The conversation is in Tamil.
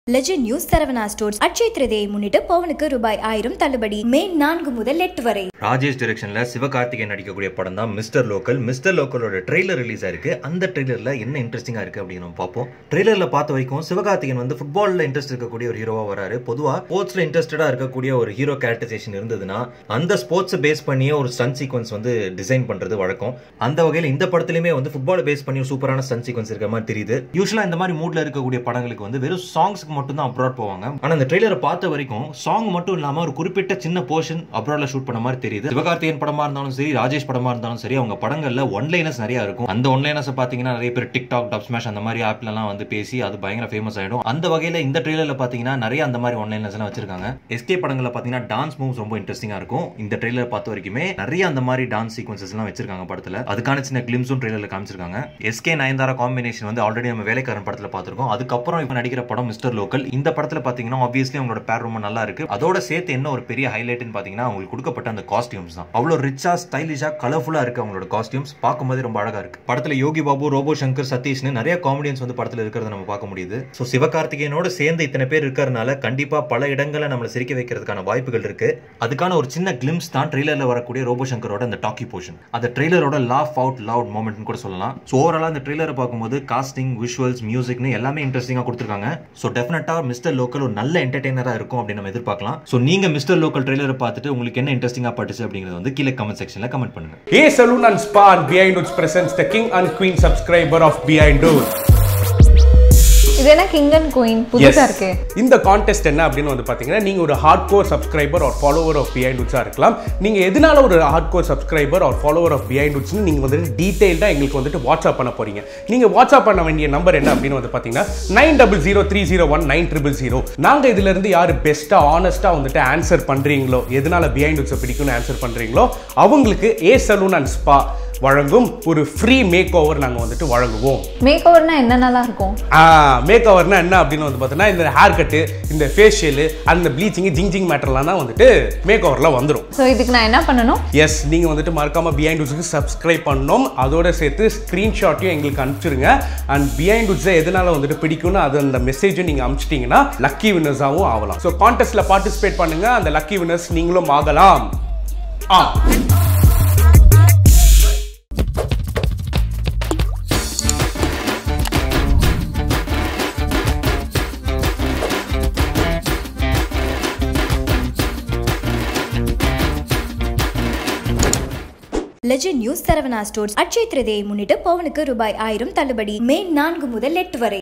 Legend news Saravana stores Akshaya Tritiya முன்னிட்டு பவனுக்கு ரூபாய் ஆயிரம் தள்ளுபடி மே நான்கு முதல் எட்டு வரை ராஜேஷ் டிரெக்ஷன்ல சிவகார்த்திகேயன் நடிக்கக்கூடிய படம் தான் மிஸ்டர் லோக்கல் மிஸ்டர் லோக்கலோட ட்ரெய்லர் ரிலீஸ் ஆயிருக்கு அந்த ட்ரெய்லர்ல என்ன இன்ட்ரெஸ்டிங்கா இருக்கு அப்படின்னு நம்ம பார்ப்போம் ட்ரெய்லர்ல பார்த்த வரைக்கும் சிவகார்த்திகேயன் வந்து ஃபுட்பால்ல இன்ட்ரெஸ்ட் இருக்கக்கூடிய ஒரு ஹீரோவா வராரு பொதுவா ஸ்போர்ட்ஸ்ல இன்ட்ரெஸ்டடா இருக்கக்கூடிய ஒரு ஹீரோ கேரக்டரைசேஷன் இருந்ததுன்னா அந்த ஸ்போர்ட்ஸ் பேஸ் பண்ணியே ஒரு ஸ்டன் சீக்வன்ஸ் வந்து டிசைன் பண்றது வழக்கம் அந்த வகையில் இந்த படத்துலயுமே வந்து ஃபுட்பால் பேஸ் பண்ணி ஒரு சூப்பரான ஸ்டன் சீக்வன்ஸ் இருக்க மாதிரி தெரியுது யூஸ்வலா இந்த மாதிரி மூட்ல இருக்கக்கூடிய படங்களுக்கு வந்து வெறும் சாங்ஸ்க்கு மட்டும் தான் அப்ராட் போவாங்க ஆனா அந்த ட்ரெய்லரை பார்த்த வரைக்கும் சாங் மட்டும் இல்லாம ஒரு குறிப்பிட்ட சின்ன போர்ஷன் அப்ராட்ல ஷூட் பண்ண மாதிரி தெரியுது சிவகார்த்திகேயன் படமா இருந்தாலும் சரி ராஜேஷ் படமா இருந்தாலும் சரி அவங்க படங்கள்ல ஒன்லைனர்ஸ் நிறைய இருக்கும் அந்த ஒன்லைனர்ஸ் பாத்தீங்கன்னா நிறைய பேர் டிக்டாக் டப் ஸ்மாஷ் அந்த மாதிரி ஆப்ல எல்லாம் வந்து பேசி அது பயங்கர ஃபேமஸ் ஆயிடும் அந்த வகையில இந்த ட்ரெய்லர்ல பாத்தீங்கன்னா நிறைய அந்த மாதிரி ஒன்லைனர்ஸ் எல்லாம் வச்சிருக்காங்க எஸ்கே படங்கள்ல பாத்தீங்கன்னா டான்ஸ் மூவ்ஸ் ரொம்ப இன்ட்ரெஸ்டிங்கா இருக்கும் இந்த ட்ரெய்லர் பார்த்த வரைக்குமே நிறைய அந்த மாதிரி டான்ஸ் சீக்வன்சஸ் எல்லாம் வச்சிருக்காங்க படத்துல அதுக்கான சின்ன கிளிம்ஸும் ட்ரெய்லர்ல காமிச்சிருக்காங்க எஸ்கே நயன்தாரா காம்பினேஷன் வந்து ஆல்ரெடி நம்ம வேலைக்காரன் படத்துல பார்த்திருக்கோம் அதுக்கப்புறம் இப்ப நடிக்கிற படம் மிஸ்டர் லோக்கல் இந்த படத்துல பாத்தீங்கன்னா ஆப்வியஸ்லி அவங்களோட பேர் ரொம்ப நல்லா இருக்கு அதோட சேர்த்து என்ன ஒரு பெரிய ஹைலைட்னு பாத்தீங்கன்னா அவங்களுக்கு கொடுக்கப்பட்ட அந்த காஸ்டியூம்ஸ் தான் அவ்வளவு ரிச்சா ஸ்டைலிஷா கலர்ஃபுல்லா இருக்கு அவங்களோட காஸ்டியூம்ஸ் பார்க்கும்போது ரொம்ப அழகா இருக்கு படத்துல யோகி பாபு ரோபோ சங்கர் சதீஷ்னு நிறைய காமெடியன்ஸ் வந்து படத்துல இருக்கிறத நம்ம பார்க்க முடியுது ஸோ சிவகார்த்திகேயனோட சேர்ந்து இத்தனை பேர் இருக்கிறதுனால கண்டிப்பா பல இடங்களை நம்மளை சிரிக்க வைக்கிறதுக்கான வாய்ப்புகள் இருக்கு அதுக்கான ஒரு சின்ன கிளிம்ஸ் தான் ட்ரெய்லர்ல வரக்கூடிய ரோபோ சங்கரோட அந்த டாக்கி போர்ஷன் அந்த ட்ரெய்லரோட லாஃப் அவுட் லவுட் மூமெண்ட்னு கூட சொல்லலாம் ஸோ ஓவராலா அந்த ட்ரெய்லரை பார்க்கும்போது காஸ்டிங் விஷுவல்ஸ் மியூசிக்னு எல்லாமே இன்ட்ரெஸ்டிங்கா கொடுத்துருக்காங்க ஸோ டெஃபினட்டா மிஸ்டர் லோக்கல் ஒரு நல்ல என்டர்டைனரா இருக்கும் அப்படின்னு நம்ம எதிர்பார்க்கலாம் ஸோ நீங்க மிஸ்டர் லோக்கல் ட்ரெய்லரை பார்த்துட்டு உங்களுக்கு என்ன இன்ட்ரெஸ்டிங்கா பட்டுச்சு அப்படிங்கிறது வந்து கீழே கமெண்ட் செக்ஷன்ல கமெண்ட் பண்ணுங்க A Saloon and Spa and Behind Woods presents the king and queen subscriber of Behind Woods. இது என்ன கிங் அண்ட் குயின் புதுசா இருக்கு இந்த கான்டெஸ்ட் என்ன அப்படின்னு வந்து பாத்தீங்கன்னா நீங்க ஒரு hardcore subscriber or follower of பிஹைண்ட் உட்ஸா இருக்கலாம் நீங்க எதனால ஒரு hardcore subscriber or follower of பிஹைண்ட் உட்ஸ்னு நீங்க வந்துட்டு டீடைல்டா எங்களுக்கு வந்துட்டு வாட்ஸ்அப் பண்ண போறீங்க நீங்க வாட்ஸ்அப் பண்ண வேண்டிய நம்பர் என்ன அப்படின்னு வந்து பாத்தீங்கன்னா nine double zero three zero one nine triple zero நாங்க இதுல இருந்து யாரு பெஸ்டா ஆனஸ்டா வந்துட்டு ஆன்சர் பண்றீங்களோ எதனால பிஹைண்ட் உட்ஸை பிடிக்கும்னு ஆன்சர் பண்றீங்களோ அவங்களுக்கு ஏ சலூன் அண்ட் ஸ்பா வழங்கும் ஒரு ஃப்ரீ மேக் ஓவர் நாங்க வந்துட்டு வழங்குவோம் மேக் ஓவர்னா என்னென்னலாம் இருக்கும் மேக் ஓவர்னா என்ன அப்படின்னு வந்து பார்த்தீங்கன்னா இந்த ஹேர் கட்டு இந்த ஃபேஷியல் அந்த ப்ளீச்சிங் ஜிங் ஜிங் மேட்டர்லாம் தான் வந்துட்டு மேக் ஓவரில் வந்துடும் ஸோ இதுக்கு நான் என்ன பண்ணணும் எஸ் நீங்கள் வந்துட்டு மறக்காம பிஹைண்ட் உட்ஸுக்கு சப்ஸ்கிரைப் பண்ணணும் அதோட சேர்த்து ஸ்க்ரீன்ஷாட்டையும் எங்களுக்கு அனுப்பிச்சிருங்க அண்ட் பிஹைண்ட் உட்ஸை எதனால வந்துட்டு பிடிக்கும்னு அது அந்த மெசேஜும் நீங்கள் அனுப்பிச்சிட்டிங்கன்னா லக்கி வின்னர்ஸாகவும் ஆகலாம் ஸோ கான்டெஸ்ட்டில் பார்ட்டிசிபேட் பண்ணுங்க அந்த லக்கி வின்னர்ஸ் நீங்களும் ஆகலாம் ஆ legend news Saravana stores Akshaya Tritiya முன்னிட்டு பவனுக்கு ரூபாய் ஆயிரம் தள்ளுபடி மே நான்கு முதல் எட்டு வரை